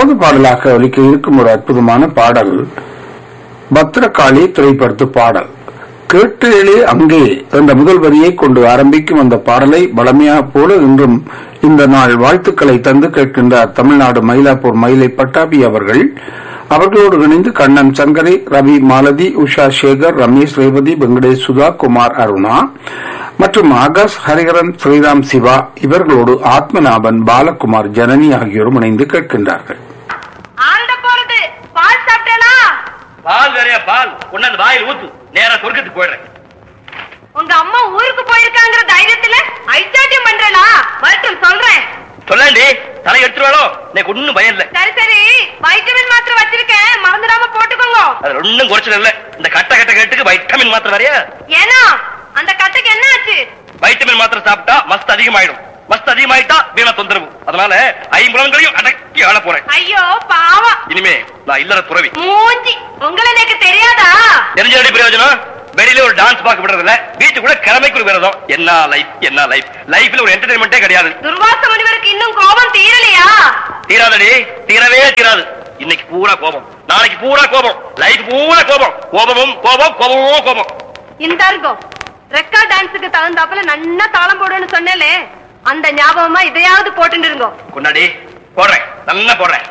இரண்டாவது பாடலாக ஒலிக்க இருக்கும் ஒரு அற்புதமான பாடல் பத்ரகாளி திரைப்படத்து பாடல் கேட்டேளே அங்கே என்ற முதல் வரியை கொண்டு ஆரம்பிக்கும் அந்த பாடலை வளமையாக போல இன்றும் இந்த நாள் வாழ்த்துக்களை தந்து கேட்கின்றார் தமிழ்நாடு மயிலாப்பூர் மயிலை பட்டாபி அவர்கள் அவர்களோடு இணைந்து கண்ணன் சங்கரை ரவி மாலதி உஷா சேகர் ரமேஷ் ரேவதி வெங்கடேஷ் சுதா குமார் அருணா மற்றும் ஆகாஷ் ஹரிஹரன் ஸ்ரீராம் சிவா இவர்களோடு ஆத்மநாபன் பாலகுமார் ஜனனி ஆகியோரும் இணைந்து கேட்கின்றார்கள் ஆண்ட போறது பால் சாப்பிட்டேனா பால் வேறையா பால் கொண்டாந்து வாயில் ஊத்து நேரா சொர்க்கத்துக்கு போயிடுறேன் உங்க அம்மா ஊருக்கு போயிருக்காங்கிற தைரியத்துல ஐச்சாட்டியம் பண்றேனா வரட்டும் சொல்றேன் சொல்லாண்டி தலை எடுத்துருவாளோ எனக்கு ஒண்ணும் பயம் இல்ல சரி சரி வைட்டமின் மாத்திரை வச்சிருக்கேன் மறந்துடாம போட்டுக்கோங்க அது ஒண்ணும் குறைச்சல் இல்ல இந்த கட்ட கட்ட கட்டுக்கு வைட்டமின் மாத்திரை வரையா ஏன்னா அந்த கட்டுக்கு என்ன ஆச்சு வைட்டமின் மாத்திரை சாப்பிட்டா மஸ்த் அதிகமாயிடும் மஸ்த் அதிகமாயிட்டா வீணா தொந்தரவு அதனால ஐம்புலன்களையும் அடக்கி ஆள போறேன் ஐயோ பாவம் இனிமே நான் இல்லற துறவி மூஞ்சி உங்களை எனக்கு தெரியாதா தெரிஞ்சடி பிரயோஜனம் வெளியில ஒரு டான்ஸ் பார்க்க விடுறது இல்ல வீட்டுக்குள்ள கிழமைக்கு ஒரு விரதம் என்ன லைஃப் என்ன லைஃப் லைஃப்ல ஒரு என்டர்டைன்மெண்டே கிடையாது துர்வாச முனிவருக்கு இன்னும் கோபம் தீரலையா தீராதடி தீரவே தீராது இன்னைக்கு பூரா கோபம் நாளைக்கு பூரா கோபம் லைஃப் பூரா கோபம் கோபமும் கோபம் கோபமும் கோபம் இந்த இருக்கும் ரெக்கார்ட் டான்ஸுக்கு தகுந்தாப்புல நன்னா தாளம் போடுன்னு சொன்னேலே அந்த ஞாபகமா இதையாவது போட்டுட்டு இருங்கோ கொண்டாடி போடுறேன் நல்லா போடுறேன்